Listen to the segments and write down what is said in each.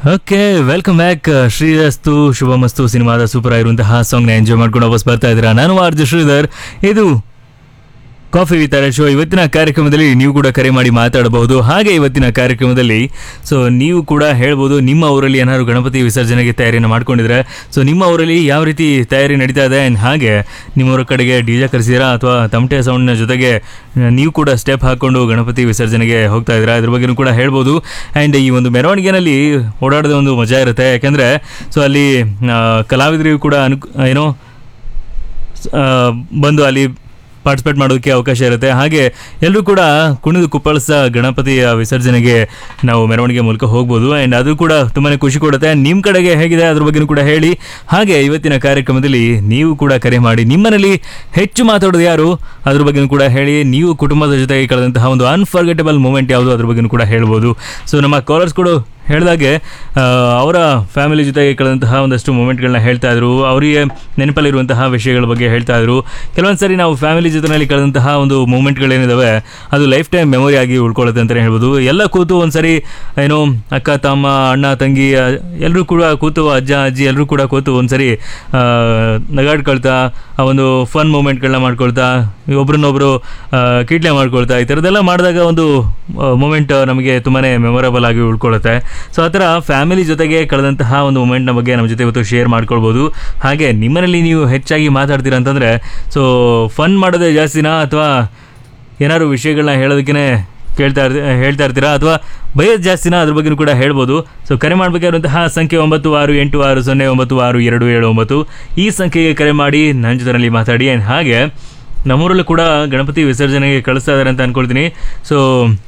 okay welcome back Shrirastu Shubhamastu ಸಿನಿಮಾದ super ಆಗಿರುವಂತಹ ಸಾಂಗ್ನ enjoy ಮಾಡ್ಕೊಂಡು ವಾಪಸ್ ಬರ್ತಾ ಇದ್ದೀರಾ ನಾನು ಆರ್ಜು ಶ್ರೀಧರ್ ಇದು ಕಾಫಿ ವಿತ್ ಶೋ ಇವತ್ತಿನ ಕಾರ್ಯಕ್ರಮದಲ್ಲಿ ನೀವು ಕೂಡ ಕರೆ ಮಾಡಿ ಮಾತಾಡಬಹುದು ಹಾಗೆ ಇವತ್ತಿನ ಕಾರ್ಯಕ್ರಮದಲ್ಲಿ ಸೊ ನೀವು ಕೂಡ ಹೇಳ್ಬೋದು ನಿಮ್ಮ ಊರಲ್ಲಿ ಏನಾದ್ರು ಗಣಪತಿ ವಿಸರ್ಜನೆಗೆ ತಯಾರಿಯನ್ನು ಮಾಡ್ಕೊಂಡಿದ್ರೆ ಸೊ ನಿಮ್ಮ ಊರಲ್ಲಿ ಯಾವ ರೀತಿ ತಯಾರಿ ನಡೀತಾ ಇದೆ ಆ್ಯಂಡ್ ಹಾಗೆ ನಿಮ್ಮೂರ ಕಡೆಗೆ ಡಿ ಜೆ ಕರೆಸಿದ್ದೀರಾ ಅಥವಾ ತಮಟೆ ಸೌಂಡ್ನ ಜೊತೆಗೆ ಆ, ನೀವು ಕೂಡ ಸ್ಟೆಪ್ ಹಾಕ್ಕೊಂಡು ಗಣಪತಿ ವಿಸರ್ಜನೆಗೆ ಹೋಗ್ತಾ ಇದ್ದೀರಾ ಅದ್ರ ಬಗ್ಗೆನೂ ಕೂಡ ಹೇಳ್ಬೋದು ಆ್ಯಂಡ್ ಈ ಒಂದು ಮೆರವಣಿಗೆನಲ್ಲಿ ಓಡಾಡೋದೇ ಒಂದು ಮಜಾ ಇರುತ್ತೆ ಯಾಕೆಂದರೆ ಸೊ ಅಲ್ಲಿ ಆ, ಕಲಾವಿದರಿಗೂ ಕೂಡ ಅನುಕ್ ಏನೋ ಆ, ಬಂದು ಅಲ್ಲಿ ಪಾರ್ಟಿಸಿಪೇಟ್ ಮಾಡೋದಕ್ಕೆ ಅವಕಾಶ ಇರುತ್ತೆ ಹಾಗೆ ಎಲ್ಲರೂ ಕೂಡ ಕುಣಿದು ಕುಪ್ಪಳಿಸ ಗಣಪತಿಯ ವಿಸರ್ಜನೆಗೆ ನಾವು ಮೆರವಣಿಗೆ ಮೂಲಕ ಹೋಗ್ಬೋದು ಆ್ಯಂಡ್ ಅದು ಕೂಡ ತುಂಬಾ ಖುಷಿ ಕೊಡುತ್ತೆ ನಿಮ್ಮ ಕಡೆಗೆ ಹೇಗಿದೆ ಅದ್ರ ಬಗ್ಗೆನೂ ಕೂಡ ಹೇಳಿ ಹಾಗೆ ಇವತ್ತಿನ ಕಾರ್ಯಕ್ರಮದಲ್ಲಿ ನೀವು ಕೂಡ ಕರೆ ಮಾಡಿ ನಿಮ್ಮನೇಲಿ ಹೆಚ್ಚು ಮಾತಾಡೋದು ಯಾರು ಅದ್ರ ಬಗ್ಗೆನೂ ಕೂಡ ಹೇಳಿ ನೀವು ಕುಟುಂಬದ ಜೊತೆಗೆ ಕಳೆದಂತಹ ಒಂದು ಅನ್ಫರ್ಗೆಟಬಲ್ ಮೂಮೆಂಟ್ ಯಾವುದು ಅದ್ರ ಬಗ್ಗೆನೂ ಕೂಡ ಹೇಳ್ಬೋದು ಸೊ ನಮ್ಮ ಕಾಲರ್ಸ್ ಕೂಡ ಹೇಳಿದಾಗೆ ಆ, ಅವರ ಫ್ಯಾಮಿಲಿ ಜೊತೆಗೆ ಕಳೆದಂತಹ ಒಂದಷ್ಟು ಮೂಮೆಂಟ್ಗಳನ್ನ ಹೇಳ್ತಾ ಇದ್ರು ಅವರಿಗೆ ನೆನಪಲ್ಲಿರುವಂತಹ ವಿಷಯಗಳ ಬಗ್ಗೆ ಹೇಳ್ತಾ ಇದ್ರು ಕೆಲವೊಂದು ಸರಿ ನಾವು ಫ್ಯಾಮಿಲಿ ಜೊತೆಯಲ್ಲಿ ಕಳೆದಂತಹ ಒಂದು ಮೂಮೆಂಟ್ಗಳೇನಿದಾವೆ ಅದು ಲೈಫ್ ಟೈಮ್ ಮೆಮೊರಿ ಆಗಿ ಉಳ್ಕೊಳ್ಳುತ್ತೆ ಅಂತಲೇ ಹೇಳ್ಬೋದು ಎಲ್ಲ ಕೂತು ಒಂದ್ಸರಿ ಏನೋ ಅಕ್ಕ ತಮ್ಮ ಅಣ್ಣ ತಂಗಿ ಎಲ್ಲರೂ ಕೂಡ ಕೂತು ಅಜ್ಜ ಅಜ್ಜಿ ಎಲ್ಲರೂ ಕೂಡ ಕೂತು ಒಂದ್ಸರಿ ಆ, ನಗಾಡ್ಕೊಳ್ತಾ ಆ ಒಂದು ಫನ್ ಮೂಮೆಂಟ್ಗಳನ್ನ ಮಾಡ್ಕೊಳ್ತಾ ಒಬ್ರನ್ನೊಬ್ರು ಆ, ಕೀಟ್ಲೆ ಮಾಡ್ಕೊಳ್ತಾ ಈ ಥರದ್ದೆಲ್ಲ ಮಾಡಿದಾಗ ಒಂದು ಮೂಮೆಂಟ್ ನಮಗೆ ತುಂಬಾ ಮೆಮೊರಬಲ್ ಆಗಿ ಉಳ್ಕೊಳ್ಳುತ್ತೆ ಸೊ ಆ ಥರ ಫ್ಯಾಮಿಲಿ ಜೊತೆಗೆ ಕಳೆದಂತಹ ಒಂದು ಮೂಮೆಂಟ್ನ ಬಗ್ಗೆ ನಮ್ಮ ಜೊತೆ ಇವತ್ತು ಶೇರ್ ಮಾಡ್ಕೊಳ್ಬೋದು ಹಾಗೆ ನಿಮ್ಮನೇಲಿ ನೀವು ಹೆಚ್ಚಾಗಿ ಮಾತಾಡ್ತೀರಾ ಅಂತಂದರೆ ಸೊ ಫನ್ ಮಾಡೋದೇ ಜಾಸ್ತಿನಾ ಅಥವಾ ಏನಾದ್ರು ವಿಷಯಗಳನ್ನ ಹೇಳೋದಕ್ಕೆ ಕೇಳ್ತಾ ಇರ್ತಿ ಹೇಳ್ತಾ ಇರ್ತೀರಾ ಅಥವಾ ಬೈಯೋದು ಜಾಸ್ತಿನಾ ಅದ್ರ ಬಗ್ಗೆನೂ ಕೂಡ ಹೇಳ್ಬೋದು ಸೊ ಕರೆ ಮಾಡಬೇಕಾಗಿರುವಂತಹ ಸಂಖ್ಯೆ ಒಂಬತ್ತು ಆರು ಎಂಟು ಆರು ಸೊನ್ನೆ ಒಂಬತ್ತು ಆರು ಎರಡು ಏಳು ಒಂಬತ್ತು ಈ ಸಂಖ್ಯೆಗೆ ಕರೆ ಮಾಡಿ ನನ್ನ ಜೊತೆನಲ್ಲಿ ಮಾತಾಡಿ ಆ್ಯಂಡ್ ಹಾಗೆ ನಮ್ಮೂರಲ್ಲೂ ಕೂಡ ಗಣಪತಿ ವಿಸರ್ಜನೆಗೆ ಕಳಿಸ್ತಾ ಇದ್ದಾರೆ ಅಂತ ಅಂದ್ಕೊಳ್ತೀನಿ ಸೊ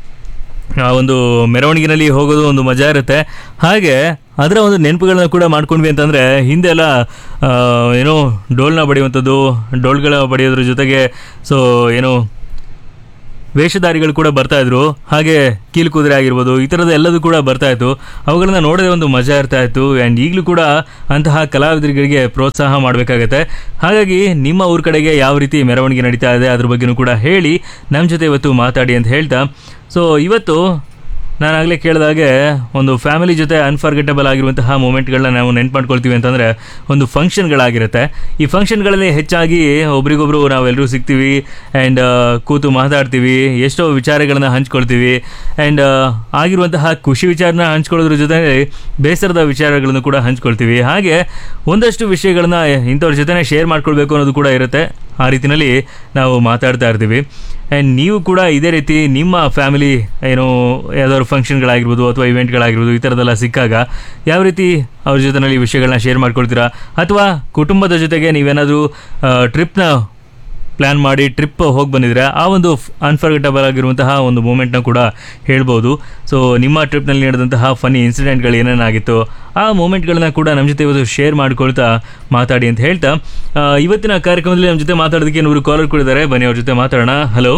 ಆ ಒಂದು ಮೆರವಣಿಗೆನಲ್ಲಿ ಹೋಗೋದು ಒಂದು ಮಜಾ ಇರುತ್ತೆ ಹಾಗೆ ಅದರ ಒಂದು ನೆನಪುಗಳನ್ನ ಕೂಡ ಮಾಡ್ಕೊಂಡ್ವಿ ಅಂತಂದರೆ ಹಿಂದೆಲ್ಲ ಆ, ಏನೋ ಡೋಲ್ನ ಬಡಿಯುವಂಥದ್ದು ಡೋಲ್ಗಳ ಬಡಿಯೋದ್ರ ಜೊತೆಗೆ ಸೊ ಏನೋ ವೇಷಧಾರಿಗಳು ಕೂಡ ಬರ್ತಾ ಇದ್ರು ಹಾಗೆ ಕೀಲು ಕುದುರೆ ಆಗಿರ್ಬೋದು ಈ ಥರದ ಎಲ್ಲದೂ ಕೂಡ ಬರ್ತಾ ಇತ್ತು ಅವುಗಳನ್ನ ನೋಡೋದೇ ಒಂದು ಮಜಾ ಇರ್ತಾ ಇತ್ತು ಆ್ಯಂಡ್ ಈಗಲೂ ಕೂಡ ಅಂತಹ ಕಲಾವಿದರಿಗೆ ಪ್ರೋತ್ಸಾಹ ಮಾಡಬೇಕಾಗತ್ತೆ ಹಾಗಾಗಿ ನಿಮ್ಮ ಊರ ಕಡೆಗೆ ಯಾವ ರೀತಿ ಮೆರವಣಿಗೆ ನಡೀತಾ ಇದೆ ಅದ್ರ ಬಗ್ಗೆನೂ ಕೂಡ ಹೇಳಿ ನಮ್ಮ ಜೊತೆ ಇವತ್ತು ಮಾತಾಡಿ ಅಂತ ಹೇಳ್ತಾ ಸೊ ಇವತ್ತು ನಾನು ಆಗಲೇ ಕೇಳಿದಾಗೆ ಒಂದು ಫ್ಯಾಮಿಲಿ ಜೊತೆ ಅನ್ಫರ್ಗೆಟಬಲ್ ಆಗಿರುವಂತಹ ಮೂಮೆಂಟ್ಗಳನ್ನ ನಾವು ನೆನ್ಪು ಮಾಡ್ಕೊಳ್ತೀವಿ ಅಂತಂದರೆ ಒಂದು ಫಂಕ್ಷನ್ಗಳಾಗಿರುತ್ತೆ ಈ ಫಂಕ್ಷನ್ಗಳಲ್ಲಿ ಹೆಚ್ಚಾಗಿ ಒಬ್ರಿಗೊಬ್ರು ನಾವೆಲ್ಲರೂ ಸಿಗ್ತೀವಿ ಆ್ಯಂಡ್ ಕೂತು ಮಾತಾಡ್ತೀವಿ ಎಷ್ಟೋ ವಿಚಾರಗಳನ್ನ ಹಂಚ್ಕೊಳ್ತೀವಿ ಆ್ಯಂಡ್ ಆಗಿರುವಂತಹ ಖುಷಿ ವಿಚಾರನ ಹಂಚ್ಕೊಳ್ಳೋದ್ರ ಜೊತೆ ಬೇಸರದ ವಿಚಾರಗಳನ್ನು ಕೂಡ ಹಂಚ್ಕೊಳ್ತೀವಿ ಹಾಗೆ ಒಂದಷ್ಟು ವಿಷಯಗಳನ್ನ ಇಂಥವ್ರ ಜೊತೆ ಶೇರ್ ಮಾಡ್ಕೊಳ್ಬೇಕು ಅನ್ನೋದು ಕೂಡ ಇರುತ್ತೆ ಆ ರೀತಿಯಲ್ಲಿ ನಾವು ಮಾತಾಡ್ತಾ ಇರ್ತೀವಿ ಆ್ಯಂಡ್ ನೀವು ಕೂಡ ಇದೇ ರೀತಿ ನಿಮ್ಮ ಫ್ಯಾಮಿಲಿ ಏನೋ ಯಾವ್ದಾದ್ರು ಫಂಕ್ಷನ್ಗಳಾಗಿರ್ಬೋದು ಅಥವಾ ಇವೆಂಟ್ಗಳಾಗಿರ್ಬೋದು ಈ ಥರದ್ದೆಲ್ಲ ಸಿಕ್ಕಾಗ ಯಾವ ರೀತಿ ಅವ್ರ ಜೊತೆನಲ್ಲಿ ವಿಷಯಗಳನ್ನ ಶೇರ್ ಮಾಡ್ಕೊಳ್ತೀರಾ ಅಥವಾ ಕುಟುಂಬದ ಜೊತೆಗೆ ನೀವೇನಾದರೂ ಟ್ರಿಪ್ನ ಪ್ಲ್ಯಾನ್ ಮಾಡಿ ಟ್ರಿಪ್ ಹೋಗಿ ಬಂದಿದ್ರೆ ಆ ಒಂದು ಅನ್ಫರ್ಗೆಟಬಲ್ ಆಗಿರುವಂತಹ ಒಂದು ಮೂಮೆಂಟ್ನ ಕೂಡ ಹೇಳ್ಬೋದು ಸೊ ನಿಮ್ಮ ಟ್ರಿಪ್ನಲ್ಲಿ ನಡೆದಂತಹ ಫನಿ ಇನ್ಸಿಡೆಂಟ್ಗಳು ಏನೇನಾಗಿತ್ತು ಆ ಮೂಮೆಂಟ್ಗಳನ್ನ ಕೂಡ ನಮ್ಮ ಜೊತೆ ಇವತ್ತು ಶೇರ್ ಮಾಡ್ಕೊಳ್ತಾ ಮಾತಾಡಿ ಅಂತ ಹೇಳ್ತಾ ಆ, ಇವತ್ತಿನ ಕಾರ್ಯಕ್ರಮದಲ್ಲಿ ನಮ್ಮ ಜೊತೆ ಮಾತಾಡೋದಕ್ಕೆ ನೂರು ಕಾಲರ್ ಕೂಡ ಇದ್ದಾರೆ ಬನ್ನಿ ಅವ್ರ ಜೊತೆ ಮಾತಾಡೋಣ hello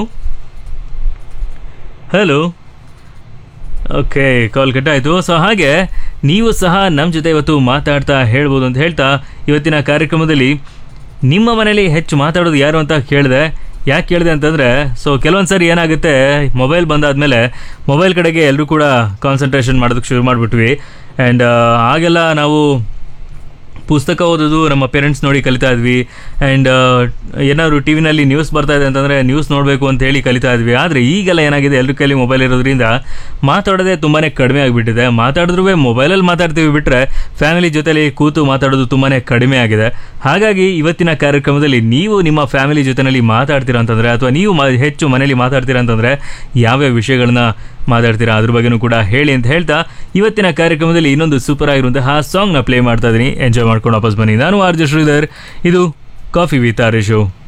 hello okay call cut ಆಯಿತು ಸೊ ಹಾಗೆ ನೀವು ಸಹ ನಮ್ಮ ಜೊತೆ ಇವತ್ತು ಮಾತಾಡ್ತಾ ಹೇಳ್ಬೋದು ಅಂತ ಹೇಳ್ತಾ ಇವತ್ತಿನ ಕಾರ್ಯಕ್ರಮದಲ್ಲಿ ನಿಮ್ಮ ಮನೇಲಿ ಹೆಚ್ಚು ಮಾತಾಡೋದು ಯಾರು ಅಂತ ಕೇಳಿದೆ ಯಾಕೆ ಕೇಳಿದೆ ಅಂತಂದರೆ ಸೊ ಕೆಲವೊಂದು ಸರಿ ಏನಾಗುತ್ತೆ ಮೊಬೈಲ್ ಬಂದಾದಮೇಲೆ ಮೊಬೈಲ್ ಕಡೆಗೆ ಎಲ್ಲರೂ ಕೂಡ ಕಾನ್ಸಂಟ್ರೇಷನ್ ಮಾಡೋದಕ್ಕೆ ಶುರು ಮಾಡಿಬಿಟ್ವಿ ಆ್ಯಂಡ್ ಆಗೆಲ್ಲ ನಾವು ಪುಸ್ತಕ ಓದೋದು ನಮ್ಮ ಪೇರೆಂಟ್ಸ್ ನೋಡಿ ಕಲಿತಾ ಇದ್ವಿ ಆ್ಯಂಡ್ ಏನಾದ್ರು ಟಿ ವಿನಲ್ಲಿ ನ್ಯೂಸ್ ಬರ್ತಾ ಇದೆ ಅಂತಂದರೆ ನ್ಯೂಸ್ ನೋಡಬೇಕು ಅಂತ ಹೇಳಿ ಕಲಿತಾ ಇದ್ವಿ ಆದರೆ ಈಗೆಲ್ಲ ಏನಾಗಿದೆ ಎಲ್ಲರ ಕೈಲಿ ಮೊಬೈಲ್ ಇರೋದ್ರಿಂದ ಮಾತಾಡೋದೇ ತುಂಬಾ ಕಡಿಮೆ ಆಗಿಬಿಟ್ಟಿದೆ ಮಾತಾಡಿದ್ರೂ ಮೊಬೈಲಲ್ಲಿ ಮಾತಾಡ್ತೀವಿ ಬಿಟ್ಟರೆ ಫ್ಯಾಮಿಲಿ ಜೊತೆಲಿ ಕೂತು ಮಾತಾಡೋದು ತುಂಬಾ ಕಡಿಮೆ ಆಗಿದೆ ಹಾಗಾಗಿ ಇವತ್ತಿನ ಕಾರ್ಯಕ್ರಮದಲ್ಲಿ ನೀವು ನಿಮ್ಮ ಫ್ಯಾಮಿಲಿ ಜೊತೆಯಲ್ಲಿ ಮಾತಾಡ್ತೀರಾ ಅಂತಂದರೆ ಅಥವಾ ನೀವು ಮ ಹೆಚ್ಚು ಮನೇಲಿ ಮಾತಾಡ್ತೀರಾ ಅಂತಂದರೆ ಯಾವ್ಯಾವ ವಿಷಯಗಳನ್ನ ಮಾತಾಡ್ತೀರಾ ಅದ್ರ ಬಗ್ಗೆನೂ ಕೂಡ ಹೇಳಿ ಅಂತ ಹೇಳ್ತಾ ಇವತ್ತಿನ ಕಾರ್ಯಕ್ರಮದಲ್ಲಿ ಇನ್ನೊಂದು ಸೂಪರ್ ಆಗಿರುವಂತಹ ಸಾಂಗ್ನ ಪ್ಲೇ ಮಾಡ್ತಾ ಇದ್ದೀನಿ ಎಂಜಾಯ್ ಮಾಡ್ಕೊಂಡು ವಾಪಸ್ ಬನ್ನಿ ನಾನು ಆರ್ ಜೆ ಶ್ರೀಧರ್ ಇದು ಕಾಫಿ ವಿತ್ ಆರ್ ಶೋ